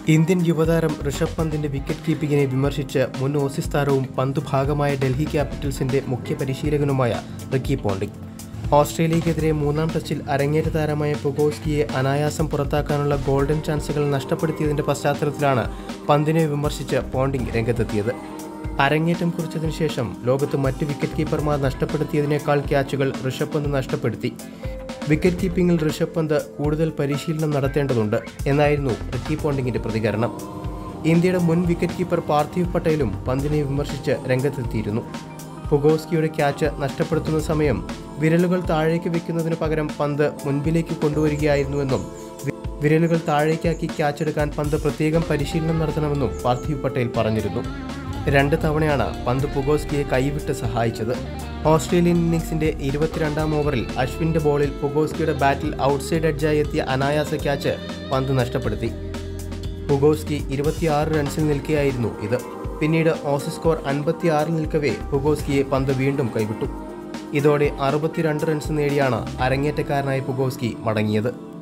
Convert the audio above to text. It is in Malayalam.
ഇന്ത്യൻ യുവതാരം ഋഷഭ് പന്തിന്റെ വിക്കറ്റ് കീപ്പിങ്ങിനെ വിമർശിച്ച് മുൻ ഓസീസ് താരവും പന്ത് ഭാഗമായ ഡൽഹി ക്യാപിറ്റൽസിന്റെ മുഖ്യ പരിശീലകനുമായ റിക്കി പോണ്ടിംഗ് ഓസ്ട്രേലിയക്കെതിരെ മൂന്നാം ടെസ്റ്റിൽ അരങ്ങേറ്റ താരമായ പുഗോസ്കിയെ അനായാസം പുറത്താക്കാനുള്ള ഗോൾഡൻ ചാൻസുകൾ നഷ്ടപ്പെടുത്തിയതിന്റെ പശ്ചാത്തലത്തിലാണ് പന്തിനെ വിമർശിച്ച് പോണ്ടിംഗ് രംഗത്തെത്തിയത് അരങ്ങേറ്റം കുറിച്ചതിനു ശേഷം ലോകത്ത് മറ്റ് വിക്കറ്റ് കീപ്പർമാർ നഷ്ടപ്പെടുത്തിയതിനേക്കാൾ ക്യാച്ചുകൾ ഋഷഭ് പന്ത് നഷ്ടപ്പെടുത്തി വിക്കറ്റ് കീപ്പിംഗിൽ ഋഷഭ് പന്ത് കൂടുതൽ പരിശീലനം നടത്തേണ്ടതുണ്ട് എന്നായിരുന്നു റിക്കി പോണ്ടിങ്ങിന്റെ പ്രതികരണം ഇന്ത്യയുടെ മുൻ വിക്കറ്റ് കീപ്പർ പാർത്ഥിവ് പട്ടേലും പന്തിനെ വിമർശിച്ച് രംഗത്തെത്തിയിരുന്നു പുഗോസ്കിയുടെ ക്യാച്ച് നഷ്ടപ്പെടുത്തുന്ന സമയം വിരലുകൾ താഴേക്ക് വെക്കുന്നതിന് പകരം പന്ത് മുൻപിലേക്ക് കൊണ്ടുവരികയായിരുന്നുവെന്നും വി- വിരലുകൾ താഴേക്കാക്കി ക്യാച്ച് എടുക്കാൻ പന്ത് പ്രത്യേകം പരിശീലനം നടത്തണമെന്നും പാർത്ഥിവ് പട്ടേൽ പറഞ്ഞിരുന്നു രണ്ട് തവണയാണ് പന്ത് പുഗോസ്കിയെ കൈവിട്ട് സഹായിച്ചത് ഓസ്ട്രേലിയൻ ഇന്നിംഗ്സിന്റെ ഇരുപത്തിരണ്ടാം ഓവറിൽ അശ്വിന്റെ ബോളിൽ പുഗോസ്കിയുടെ ബാറ്റിൽ ഔട്ട്സൈഡ് എഡ്ജായി എത്തിയ അനായാസ ക്യാച്ച് പന്ത് നഷ്ടപ്പെടുത്തി പുഗോസ്കി ഇരുപത്തിയാറ് റൺസിൽ നിൽക്കെയായിരുന്നു ഇത് പിന്നീട് ഓസീസ് സ്കോർ അൻപത്തിയാറിൽ നിൽക്കവേ പുഗോസ്കിയെ പന്ത് വീണ്ടും കൈവിട്ടു ഇതോടെ അറുപത്തിരണ്ട് റൺസ് നേടിയാണ് അരങ്ങേറ്റക്കാരനായ പുഗോസ്കി മടങ്ങിയത്